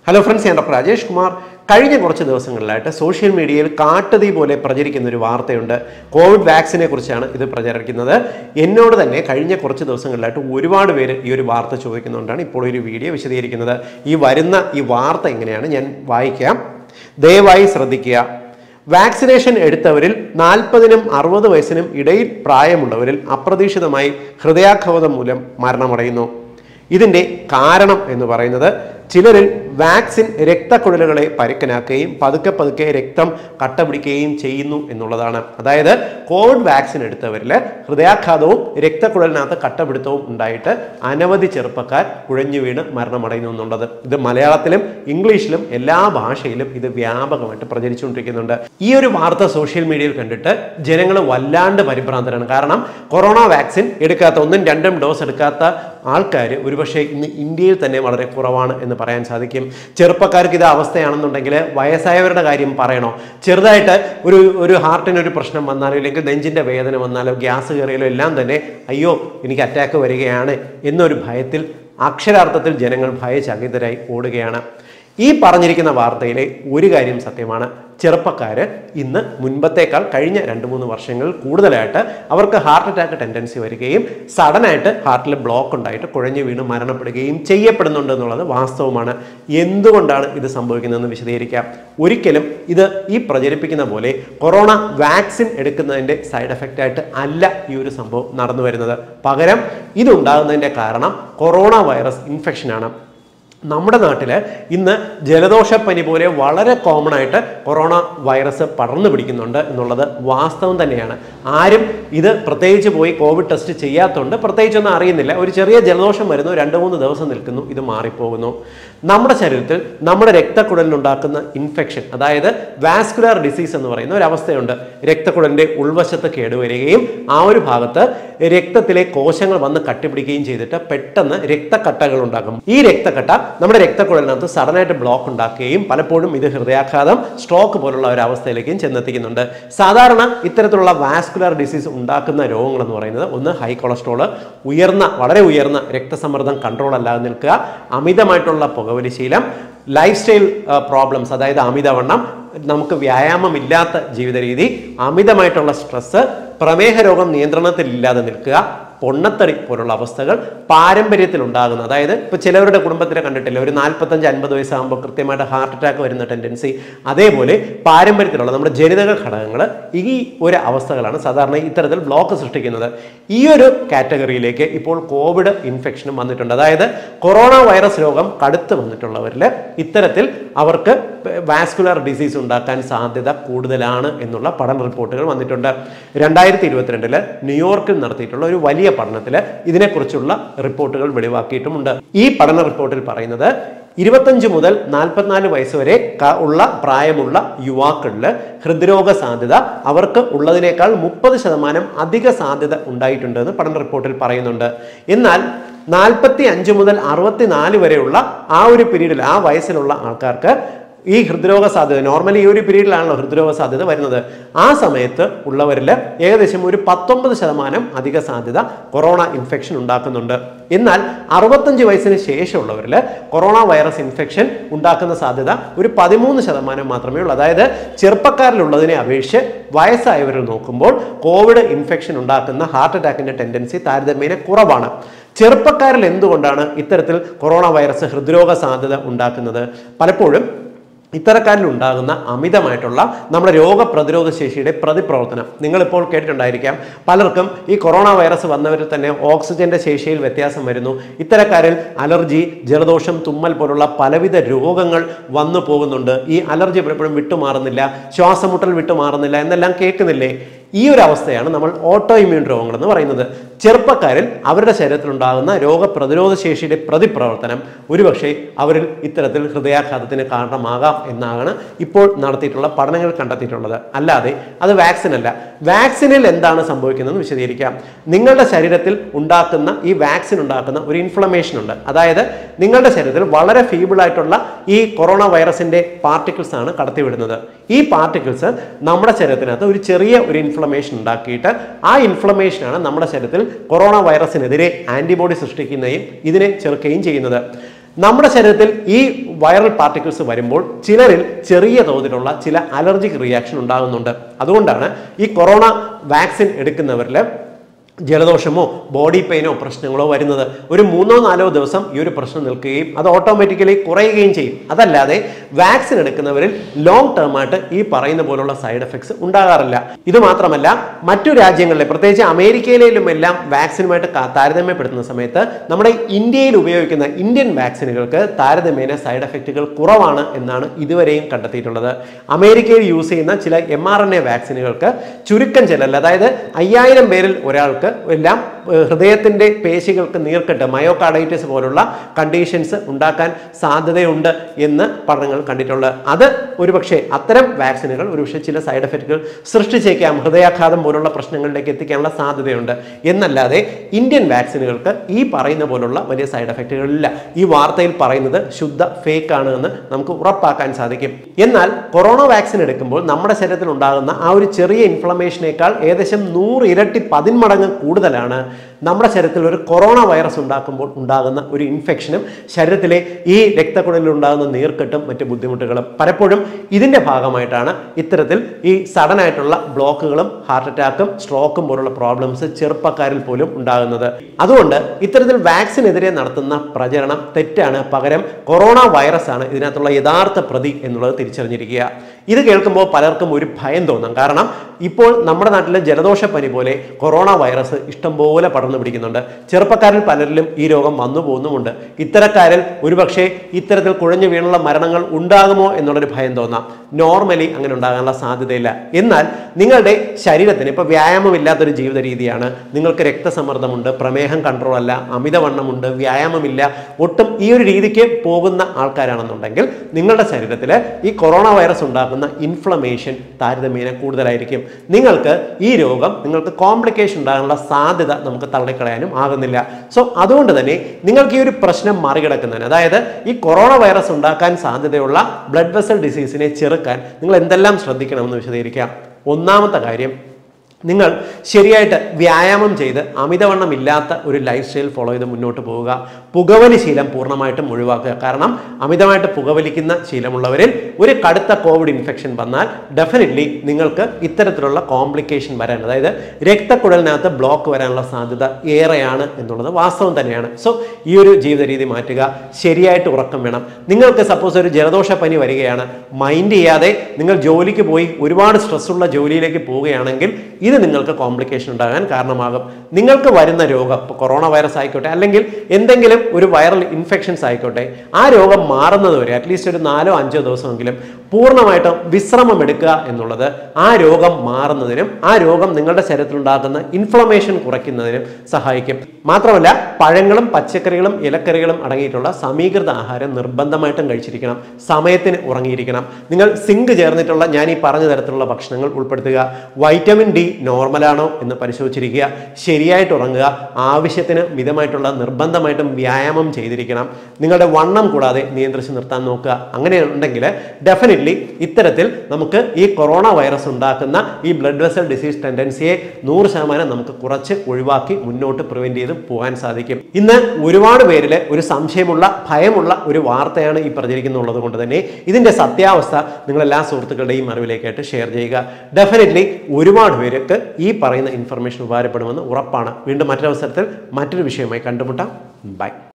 hello friends ഞാൻ doctor Rajesh Kumar കഴിഞ്ഞ കുറച്ച് ദിവസങ്ങളിലായിട്ട് സോഷ്യൽ മീഡിയയിൽ കാട്ടുതീ പോലെ പ്രചരിക്കുന്ന ഒരു വാർത്തയുണ്ട് കോവിഡ് വാക്സിനെ കുറിച്ചാണ് ഇത് പ്രചരിക്കുന്നത് എന്നോട് തന്നെ കഴിഞ്ഞ കുറച്ച് ദിവസങ്ങളിലായിട്ട് ഒരുപാട് പേര് ഈ ഒരു വാർത്ത ചോദിക്കുന്നുകൊണ്ടാണ് ഇപ്പോൾ ഒരു വീഡിയോ വിശദീകരിക്കുന്നത് ഈ വരുന്ന ഈ വാർത്ത എങ്ങനെയാണ് ഞാൻ വായിക്കാം ദയവായി ശ്രദ്ധിക്കുക വാക്സിനേഷൻ എടുത്തവരിൽ നാൽപ്പതിനും അറുപത് വയസ്സിനും ഇടയിൽ പ്രായമുള്ളവരിൽ അപ്രതീക്ഷിതമായി ഹൃദയാഘാതം മൂലം മരണമടയുന്നു ഇതിൻ്റെ കാരണം എന്ന് പറയുന്നത് ചിലരിൽ വാക്സിൻ രക്തക്കുഴലുകളെ പരുക്കനാക്കുകയും പതുക്കെ പതുക്കെ രക്തം കട്ടപിടിക്കുകയും ചെയ്യുന്നു എന്നുള്ളതാണ് അതായത് കോവിഡ് വാക്സിൻ എടുത്തവരിൽ ഹൃദയാഘാതവും രക്തക്കുഴലിനകത്ത് കട്ടപിടുത്തവും ഉണ്ടായിട്ട് അനവധി ചെറുപ്പക്കാർ കുഴഞ്ഞു വീണ് മരണമടയുന്നു എന്നുള്ളത് ഇത് മലയാളത്തിലും ഇംഗ്ലീഷിലും എല്ലാ ഭാഷയിലും ഇത് വ്യാപകമായിട്ട് പ്രചരിച്ചുകൊണ്ടിരിക്കുന്നുണ്ട് ഈ ഒരു വാർത്ത സോഷ്യൽ മീഡിയയിൽ കണ്ടിട്ട് ജനങ്ങൾ വല്ലാണ്ട് പരിഭ്രാന്തരാണ് കാരണം കൊറോണ വാക്സിൻ എടുക്കാത്ത ഒന്നും രണ്ടും ഡോസ് എടുക്കാത്ത ആൾക്കാർ ഒരുപക്ഷെ ഇന്ന് ഇന്ത്യയിൽ തന്നെ വളരെ കുറവാണ് എന്ന് പറയാൻ സാധിക്കും ചെറുപ്പക്കാർക്ക് ഇത് അവസ്ഥയാണെന്നുണ്ടെങ്കിൽ വയസ്സായവരുടെ കാര്യം പറയണോ ചെറുതായിട്ട് ഒരു ഒരു ഹാർട്ടിന് ഒരു പ്രശ്നം വന്നാലോ അല്ലെങ്കിൽ നെഞ്ചിൻ്റെ വേദന വന്നാലോ ഗ്യാസ് കയറിയാലോ എല്ലാം തന്നെ അയ്യോ എനിക്ക് അറ്റാക്ക് വരികയാണ് എന്നൊരു ഭയത്തിൽ അക്ഷരാർത്ഥത്തിൽ ജനങ്ങൾ ഭയചകിതരായി ഓടുകയാണ് ഈ പറഞ്ഞിരിക്കുന്ന വാർത്തയിലെ ഒരു കാര്യം സത്യമാണ് ചെറുപ്പക്കാർ ഇന്ന് മുൻപത്തേക്കാൾ കഴിഞ്ഞ രണ്ട് മൂന്ന് വർഷങ്ങളിൽ കൂടുതലായിട്ട് അവർക്ക് ഹാർട്ട് അറ്റാക്ക് ടെൻഡൻസി വരികയും സഡനായിട്ട് ഹാർട്ടിൽ ബ്ലോക്ക് ഉണ്ടായിട്ട് കുഴഞ്ഞു വീണ് മരണപ്പെടുകയും ചെയ്യപ്പെടുന്നുണ്ട് എന്നുള്ളത് വാസ്തവമാണ് എന്തുകൊണ്ടാണ് ഇത് സംഭവിക്കുന്നതെന്ന് വിശദീകരിക്കാം ഒരിക്കലും ഇത് ഈ പ്രചരിപ്പിക്കുന്ന പോലെ കൊറോണ വാക്സിൻ എടുക്കുന്നതിൻ്റെ സൈഡ് എഫക്റ്റ് ആയിട്ട് അല്ല ഈ ഒരു സംഭവം നടന്നു വരുന്നത് പകരം ഇതുണ്ടാകുന്നതിൻ്റെ കാരണം കൊറോണ വൈറസ് ഇൻഫെക്ഷനാണ് നമ്മുടെ നാട്ടിൽ ഇന്ന് ജലദോഷപ്പനി പോലെ വളരെ കോമൺ ആയിട്ട് കൊറോണ വൈറസ് പടർന്നു പിടിക്കുന്നുണ്ട് എന്നുള്ളത് വാസ്തവം തന്നെയാണ് ആരും ഇത് പ്രത്യേകിച്ച് പോയി കോവിഡ് ടെസ്റ്റ് ചെയ്യാത്തതുകൊണ്ട് പ്രത്യേകിച്ചൊന്നും അറിയുന്നില്ല ഒരു ചെറിയ ജലദോഷം വരുന്നു രണ്ട് മൂന്ന് ദിവസം നിൽക്കുന്നു ഇത് മാറിപ്പോകുന്നു നമ്മുടെ ശരീരത്തിൽ നമ്മുടെ രക്തക്കുഴലിനുണ്ടാക്കുന്ന ഇൻഫെക്ഷൻ അതായത് വാസ്കുലർ ഡിസീസ് എന്ന് പറയുന്ന ഒരു അവസ്ഥയുണ്ട് രക്തക്കുഴലിൻ്റെ ഉൾവശത്ത് കേടുവരികയും ആ ഒരു ഭാഗത്ത് രക്തത്തിലെ കോശങ്ങൾ വന്ന് കട്ടിപ്പിടിക്കുകയും ചെയ്തിട്ട് പെട്ടെന്ന് രക്തക്കട്ടകൾ ഉണ്ടാകും ഈ രക്തക്കട്ട നമ്മുടെ രക്തക്കുഴലിനകത്ത് സഡനായിട്ട് ബ്ലോക്ക് ഉണ്ടാക്കുകയും പലപ്പോഴും ഇത് ഹൃദയാഘാതം സ്ട്രോക്ക് പോലുള്ള ഒരു അവസ്ഥയിലേക്കും ചെന്നെത്തിക്കുന്നുണ്ട് സാധാരണ ഇത്തരത്തിലുള്ള വാസ്കുലർ ഡിസീസ് ഉണ്ടാക്കുന്ന രോഗങ്ങൾ എന്ന് പറയുന്നത് ഒന്ന് ഹൈ കൊളസ്ട്രോൾ ഉയർന്ന വളരെ ഉയർന്ന രക്തസമ്മർദ്ദം കൺട്രോൾ അല്ലാതെ നിൽക്കുക അമിതമായിട്ടുള്ള പുകവലി ശീലം ലൈഫ് സ്റ്റൈൽ പ്രോബ്ലംസ് അതായത് അമിതവണ്ണം നമുക്ക് വ്യായാമമില്ലാത്ത ജീവിത രീതി അമിതമായിട്ടുള്ള സ്ട്രെസ് പ്രമേഹ രോഗം നിയന്ത്രണത്തിലില്ലാതെ നിൽക്കുക പൊണ്ണത്തടി പോലുള്ള അവസ്ഥകൾ പാരമ്പര്യത്തിൽ ഉണ്ടാകുന്ന അതായത് ഇപ്പോൾ ചിലവരുടെ കുടുംബത്തിനെ കണ്ടിട്ടില്ല ഒരു നാൽപ്പത്തഞ്ച് അൻപത് വയസ്സാകുമ്പോൾ കൃത്യമായിട്ട് ഹാർട്ട് അറ്റാക്ക് വരുന്ന ടെൻഡൻസി അതേപോലെ പാരമ്പര്യത്തിലുള്ള നമ്മുടെ ജനിതക ഘടകങ്ങൾ ഈ ഒരു അവസ്ഥകളാണ് സാധാരണ ഇത്തരത്തിൽ ബ്ലോക്ക് സൃഷ്ടിക്കുന്നത് ഈ ഒരു കാറ്റഗറിയിലേക്ക് ഇപ്പോൾ കോവിഡ് ഇൻഫെക്ഷനും വന്നിട്ടുണ്ട് അതായത് കൊറോണ വൈറസ് രോഗം കടുത്ത് വന്നിട്ടുള്ളവരിൽ ഇത്തരത്തിൽ അവർക്ക് വാസ്കുലർ ഡിസീസ് ഉണ്ടാക്കാൻ സാധ്യത കൂടുതലാണ് എന്നുള്ള പഠന റിപ്പോർട്ടുകൾ വന്നിട്ടുണ്ട് രണ്ടായിരത്തി ഇരുപത്തിരണ്ടില് ന്യൂയോർക്കിൽ നടത്തിയിട്ടുള്ള ഒരു വലിയ പഠനത്തിൽ ഇതിനെക്കുറിച്ചുള്ള റിപ്പോർട്ടുകൾ വെളിവാക്കിയിട്ടുമുണ്ട് ഈ പഠന റിപ്പോർട്ടിൽ പറയുന്നത് ഇരുപത്തഞ്ച് മുതൽ നാൽപ്പത്തിനാല് വയസ്സ് വരെ ക- ഉള്ള പ്രായമുള്ള യുവാക്കളിൽ ഹൃദ്രോഗ സാധ്യത അവർക്ക് ഉള്ളതിനേക്കാൾ മുപ്പത് ശതമാനം അധിക സാധ്യത ഉണ്ടായിട്ടുണ്ടെന്ന് പഠന റിപ്പോർട്ടിൽ പറയുന്നുണ്ട് എന്നാൽ നാൽപ്പത്തി അഞ്ച് മുതൽ അറുപത്തിനാല് വരെയുള്ള ആ ഒരു പീരീഡിൽ ആ വയസ്സിലുള്ള ആൾക്കാർക്ക് ഈ ഹൃദ്രോഗ സാധ്യത നോർമലി ഈ ഒരു പീരീഡിലാണല്ലോ ഹൃദ്രോഗ സാധ്യത വരുന്നത് ആ സമയത്ത് ഉള്ളവരിൽ ഏകദേശം ഒരു പത്തൊമ്പത് ശതമാനം അധിക സാധ്യത കൊറോണ ഇൻഫെക്ഷൻ ഉണ്ടാക്കുന്നുണ്ട് എന്നാൽ അറുപത്തഞ്ച് വയസ്സിന് ശേഷമുള്ളവരിൽ കൊറോണ വൈറസ് ഇൻഫെക്ഷൻ ഉണ്ടാക്കുന്ന സാധ്യത ഒരു പതിമൂന്ന് ശതമാനം മാത്രമേ ഉള്ളൂ അതായത് ചെറുപ്പക്കാരിലുള്ളതിനെ അപേക്ഷിച്ച് വയസ്സായവരിൽ നോക്കുമ്പോൾ കോവിഡ് ഇൻഫെക്ഷൻ ഉണ്ടാക്കുന്ന ഹാർട്ട് അറ്റാക്കിന്റെ ടെൻഡൻസി താരതമ്യേന കുറവാണ് ചെറുപ്പക്കാരിൽ എന്തുകൊണ്ടാണ് ഇത്തരത്തിൽ കൊറോണ വൈറസ് ഹൃദ്രോഗ സാധ്യത ഉണ്ടാക്കുന്നത് പലപ്പോഴും ഇത്തരക്കാരിൽ ഉണ്ടാകുന്ന അമിതമായിട്ടുള്ള നമ്മുടെ രോഗപ്രതിരോധ ശേഷിയുടെ പ്രതിപ്രവർത്തനം നിങ്ങളിപ്പോൾ കേട്ടിട്ടുണ്ടായിരിക്കാം പലർക്കും ഈ കൊറോണ വൈറസ് വന്നവരിൽ തന്നെ ഓക്സിജന്റെ ശേഷിയിൽ വ്യത്യാസം വരുന്നു ഇത്തരക്കാരിൽ അലർജി ജലദോഷം തുമ്മൽ പോലുള്ള പലവിധ രോഗങ്ങൾ വന്നു പോകുന്നുണ്ട് ഈ അലർജി പലപ്പോഴും വിട്ടുമാറുന്നില്ല ശ്വാസമുട്ടൽ വിട്ടുമാറുന്നില്ല എന്നെല്ലാം കേൾക്കുന്നില്ലേ ഈ ഒരു അവസ്ഥയാണ് നമ്മൾ ഓട്ടോ ഇമ്മ്യൂൺ രോഗങ്ങൾ എന്ന് പറയുന്നത് ചെറുപ്പക്കാരിൽ അവരുടെ ശരീരത്തിലുണ്ടാകുന്ന രോഗപ്രതിരോധ ശേഷിയുടെ പ്രതിപ്രവർത്തനം ഒരുപക്ഷെ അവരിൽ ഇത്തരത്തിൽ ഹൃദയാഘാതത്തിന് കാരണമാകാം എന്നാണ് ഇപ്പോൾ നടത്തിയിട്ടുള്ള പഠനങ്ങൾ കണ്ടെത്തിയിട്ടുള്ളത് അല്ലാതെ അത് വാക്സിൻ അല്ല വാക്സിനിൽ എന്താണ് സംഭവിക്കുന്നതെന്ന് വിശദീകരിക്കാം നിങ്ങളുടെ ശരീരത്തിൽ ഉണ്ടാക്കുന്ന ഈ വാക്സിൻ ഉണ്ടാക്കുന്ന ഒരു ഇൻഫ്ലമേഷൻ ഉണ്ട് അതായത് നിങ്ങളുടെ ശരീരത്തിൽ വളരെ ഫീബിൾ ആയിട്ടുള്ള ഈ കൊറോണ വൈറസിന്റെ പാർട്ടിക്കിൾസ് ആണ് കടത്തിവിടുന്നത് ഈ പാർട്ടിക്കിൾസ് നമ്മുടെ ശരീരത്തിനകത്ത് ഒരു ചെറിയ ഒരു ഇൻഫ്ലമേഷൻ ഉണ്ടാക്കിയിട്ട് ആ ഇൻഫ്ലമേഷനാണ് നമ്മുടെ ശരീരത്തിൽ കൊറോണ വൈറസിനെതിരെ ആന്റിബോഡി സൃഷ്ടിക്കുന്നതും ഇതിനെ ചെറുക്കുകയും ചെയ്യുന്നത് നമ്മുടെ ശരീരത്തിൽ ഈ വൈറൽ പാർട്ടിക്കിൾസ് വരുമ്പോൾ ചിലരിൽ ചെറിയ തോതിലുള്ള ചില അലർജിക് റിയാക്ഷൻ ഉണ്ടാകുന്നുണ്ട് അതുകൊണ്ടാണ് ഈ കൊറോണ വാക്സിൻ എടുക്കുന്നവരിൽ ജലദോഷമോ ബോഡി പെയിനോ പ്രശ്നങ്ങളോ വരുന്നത് ഒരു മൂന്നോ നാലോ ദിവസം ഈ ഒരു പ്രശ്നം നിൽക്കുകയും അത് ഓട്ടോമാറ്റിക്കലി കുറയുകയും ചെയ്യും അതല്ലാതെ വാക്സിൻ എടുക്കുന്നവരിൽ ലോങ് ടേം ആയിട്ട് ഈ പറയുന്ന പോലുള്ള സൈഡ് എഫക്ട്സ് ഉണ്ടാകാറില്ല ഇത് മാത്രമല്ല മറ്റു രാജ്യങ്ങളിലെ പ്രത്യേകിച്ച് അമേരിക്കയിലും എല്ലാം വാക്സിനുമായിട്ട് കാ- താരതമ്യപ്പെടുത്തുന്ന സമയത്ത് നമ്മുടെ ഇന്ത്യയിൽ ഉപയോഗിക്കുന്ന ഇന്ത്യൻ വാക്സിനുകൾക്ക് താരതമ്യേന സൈഡ് എഫക്റ്റുകൾ കുറവാണ് എന്നാണ് ഇതുവരെയും കണ്ടെത്തിയിട്ടുള്ളത് അമേരിക്കയിൽ യൂസ് ചെയ്യുന്ന ചില എം ആർ എൻ എ വാക്സിനുകൾക്ക് ചുരുക്കം ചിലല്ല അതായത് അയ്യായിരം പേരിൽ ഒരാൾക്ക് എല്ലാം ഏഹ്, ഹൃദയത്തിന്റെ പേശികൾക്ക് നീർക്കെട്ട് മയോകാർഡൈറ്റിസ് പോലുള്ള കണ്ടീഷൻസ് ഉണ്ടാക്കാൻ സാധ്യതയുണ്ട് എന്ന് പഠനങ്ങൾ കണ്ടിട്ടുള്ളത് അത് ഒരുപക്ഷെ അത്തരം വാക്സിനുകൾ ഒരുപക്ഷെ ചില സൈഡ് എഫക്റ്റുകൾ സൃഷ്ടിച്ചേക്കാം ഹൃദയാഘാതം പോലുള്ള പ്രശ്നങ്ങളിലേക്ക് എത്തിക്കാനുള്ള സാധ്യതയുണ്ട് എന്നല്ലാതെ ഇന്ത്യൻ വാക്സിനുകൾക്ക് ഈ പറയുന്ന പോലുള്ള വലിയ സൈഡ് എഫക്റ്റുകളില്ല ഈ വാർത്തയിൽ പറയുന്നത് ശുദ്ധ ഫേക്ക് ആണ് എന്ന് നമുക്ക് ഉറപ്പാക്കാൻ സാധിക്കും എന്നാൽ കൊറോണ വാക്സിൻ എടുക്കുമ്പോൾ നമ്മുടെ ശരീരത്തിൽ ഉണ്ടാകുന്ന ആ ഒരു ചെറിയ ഇൻഫ്ലമേഷനേക്കാൾ ഏകദേശം നൂറ് ഇരട്ടി പതിന്മടങ്ങ് കൂടുതലാണ് നമ്മുടെ ശരീരത്തിൽ ഒരു കൊറോണ വൈറസ് ഉണ്ടാക്കുമ്പോൾ ഉണ്ടാകുന്ന ഒരു ഇൻഫെക്ഷനും ശരീരത്തിലെ ഈ രക്തക്കുഴലിൽ ഉണ്ടാകുന്ന നീർക്കെട്ടും മറ്റ് ബുദ്ധിമുട്ടുകളും പലപ്പോഴും ഇതിന്റെ ഭാഗമായിട്ടാണ് ഇത്തരത്തിൽ ഈ സഡൻ ആയിട്ടുള്ള ബ്ലോക്കുകളും ഹാർട്ട് അറ്റാക്കും സ്ട്രോക്കും പോലുള്ള പ്രോബ്ലംസ് ചെറുപ്പക്കാരിൽ പോലും ഉണ്ടാകുന്നത് അതുകൊണ്ട് ഇത്തരത്തിൽ വാക്സിനെതിരെ നടത്തുന്ന പ്രചരണം തെറ്റാണ് പകരം കൊറോണ വൈറസ് ആണ് ഇതിനകത്തുള്ള യഥാർത്ഥ പ്രതി എന്നുള്ളത് തിരിച്ചറിഞ്ഞിരിക്കുക ഇത് കേൾക്കുമ്പോൾ പലർക്കും ഒരു ഭയം തോന്നാം കാരണം ഇപ്പോൾ നമ്മുടെ നാട്ടിലെ ജലദോഷപ്പനി പോലെ കൊറോണ വൈറസ് ഇഷ്ടംപോലെ പടർന്നു പിടിക്കുന്നുണ്ട് ചെറുപ്പക്കാരിൽ പലരിലും ഈ രോഗം വന്നു പോകുന്നുമുണ്ട് ഇത്തരക്കാരിൽ ഒരുപക്ഷെ ഇത്തരത്തിൽ കുഴഞ്ഞു വീണുള്ള മരണങ്ങൾ ഉണ്ടാകുമോ എന്നുള്ളൊരു ഭയം തോന്നാം നോർമലി അങ്ങനെ ഉണ്ടാകാനുള്ള സാധ്യതയില്ല എന്നാൽ നിങ്ങളുടെ ശരീരത്തിന് ഇപ്പോൾ വ്യായാമമില്ലാത്തൊരു ജീവിത രീതിയാണ് നിങ്ങൾക്ക് രക്തസമ്മർദ്ദമുണ്ട് പ്രമേഹം കൺട്രോൾ അല്ല അമിതവണ്ണമുണ്ട് വ്യായാമമില്ല ഒട്ടും ഈ ഒരു രീതിക്ക് പോകുന്ന ആൾക്കാരാണെന്നുണ്ടെങ്കിൽ നിങ്ങളുടെ ശരീരത്തിൽ ഈ കൊറോണ വൈറസ് ഉണ്ടാക്കുന്ന ഇൻഫ്ലമേഷൻ താരതമ്യേന കൂടുതലായിരിക്കും നിങ്ങൾക്ക് ഈ രോഗം നിങ്ങൾക്ക് കോംപ്ലിക്കേഷൻ ഉണ്ടാകാനുള്ള സാധ്യത നമുക്ക് തള്ളിക്കളയാനും ആകുന്നില്ല സോ അതുകൊണ്ട് തന്നെ നിങ്ങൾക്ക് ഈ ഒരു പ്രശ്നം മറികടക്കുന്നതിന് അതായത് ഈ കൊറോണ വൈറസ് ഉണ്ടാക്കാൻ സാധ്യതയുള്ള ബ്ലഡ് വെസൽ ഡിസീസിനെ ചെറുക്കാൻ നിങ്ങൾ എന്തെല്ലാം ശ്രദ്ധിക്കണമെന്ന് വിശദീകരിക്കാം ഒന്നാമത്തെ കാര്യം നിങ്ങൾ ശരിയായിട്ട് വ്യായാമം ചെയ്ത് അമിതവണ്ണം ഇല്ലാത്ത ഒരു ലൈഫ് സ്റ്റൈൽ ഫോളോ ചെയ്ത് മുന്നോട്ട് പോവുക പുകവലി ശീലം പൂർണ്ണമായിട്ടും ഒഴിവാക്കുക കാരണം അമിതമായിട്ട് പുകവലിക്കുന്ന ശീലമുള്ളവരിൽ ഒരു കടുത്ത കോവിഡ് ഇൻഫെക്ഷൻ വന്നാൽ ഡെഫിനറ്റ്ലി നിങ്ങൾക്ക് ഇത്തരത്തിലുള്ള കോംപ്ലിക്കേഷൻ വരാൻ അതായത് രക്തക്കുഴലിനകത്ത് ബ്ലോക്ക് വരാനുള്ള സാധ്യത ഏറെയാണ് എന്നുള്ളത് വാസ്തവം തന്നെയാണ് സോ ഈ ഒരു ജീവിത രീതി മാറ്റുക ശരിയായിട്ട് ഉറക്കം വേണം നിങ്ങൾക്ക് സപ്പോസ് ഒരു ജലദോഷ പനി വരികയാണ് മൈൻഡ് ചെയ്യാതെ നിങ്ങൾ ജോലിക്ക് പോയി ഒരുപാട് സ്ട്രെസ്സുള്ള ജോലിയിലേക്ക് പോവുകയാണെങ്കിൽ ഇത് നിങ്ങൾക്ക് കോംപ്ലിക്കേഷൻ ഉണ്ടാകാൻ കാരണമാകും നിങ്ങൾക്ക് വരുന്ന രോഗം ഇപ്പോൾ കൊറോണ വൈറസ് ആയിക്കോട്ടെ അല്ലെങ്കിൽ എന്തെങ്കിലും ഒരു വൈറൽ ഇൻഫെക്ഷൻസ് ആയിക്കോട്ടെ ആ രോഗം മാറുന്നത് വരെ അറ്റ്ലീസ്റ്റ് ഒരു നാലോ അഞ്ചോ ദിവസമെങ്കിലും പൂർണ്ണമായിട്ടും വിശ്രമം എടുക്കുക എന്നുള്ളത് ആ രോഗം മാറുന്നതിനും ആ രോഗം നിങ്ങളുടെ ശരീരത്തിൽ ഉണ്ടാകുന്ന ഇൻഫ്ലമേഷൻ കുറയ്ക്കുന്നതിനും സഹായിക്കും മാത്രമല്ല പഴങ്ങളും പച്ചക്കറികളും ഇലക്കറികളും അടങ്ങിയിട്ടുള്ള സമീകൃത ആഹാരം നിർബന്ധമായിട്ടും കഴിച്ചിരിക്കണം സമയത്തിന് ഉറങ്ങിയിരിക്കണം നിങ്ങൾ സിങ്ക് ചേർന്നിട്ടുള്ള ഞാൻ ഈ പറഞ്ഞ തരത്തിലുള്ള ഭക്ഷണങ്ങൾ ഉൾപ്പെടുത്തുക വൈറ്റമിൻ ഡി നോർമലാണോ എന്ന് പരിശോധിച്ചിരിക്കുക ശരിയായിട്ട് ഉറങ്ങുക ആവശ്യത്തിന് മിതമായിട്ടുള്ള നിർബന്ധമായിട്ടും വ്യായാമം ചെയ്തിരിക്കണം നിങ്ങളുടെ വണ്ണം കൂടാതെ നിയന്ത്രിച്ച് നിർത്താൻ നോക്കുക അങ്ങനെ ഉണ്ടെങ്കിൽ ഡെഫിനറ്റ്ലി ഇത്തരത്തിൽ നമുക്ക് ഈ കൊറോണ വൈറസ് ഉണ്ടാക്കുന്ന ഈ ബ്ലഡ് വെസൽ ഡിസീസ് ടെൻഡൻസിയെ നൂറ് ശതമാനം നമുക്ക് കുറച്ച് ഒഴിവാക്കി മുന്നോട്ട് പ്രിവെന്റ് ചെയ്ത് പോകാൻ സാധിക്കും ഇന്ന് ഒരുപാട് പേരിൽ ഒരു സംശയമുള്ള ഭയമുള്ള ഒരു വാർത്തയാണ് ഈ പ്രചരിക്കുന്നുള്ളത് കൊണ്ട് തന്നെ ഇതിന്റെ സത്യാവസ്ഥ നിങ്ങൾ എല്ലാ സുഹൃത്തുക്കളുടെയും അറിവിലേക്കായിട്ട് ഷെയർ ചെയ്യുക ഡെഫിനറ്റ്ലി ഒരുപാട് പേർക്ക് ഈ പറയുന്ന ഇൻഫർമേഷൻ ഉപകാരപ്പെടുമെന്ന് ഉറപ്പാണ് വീണ്ടും മറ്റൊരവസരത്തിൽ മറ്റൊരു വിഷയമായി കണ്ടുമുട്ടാം ബൈ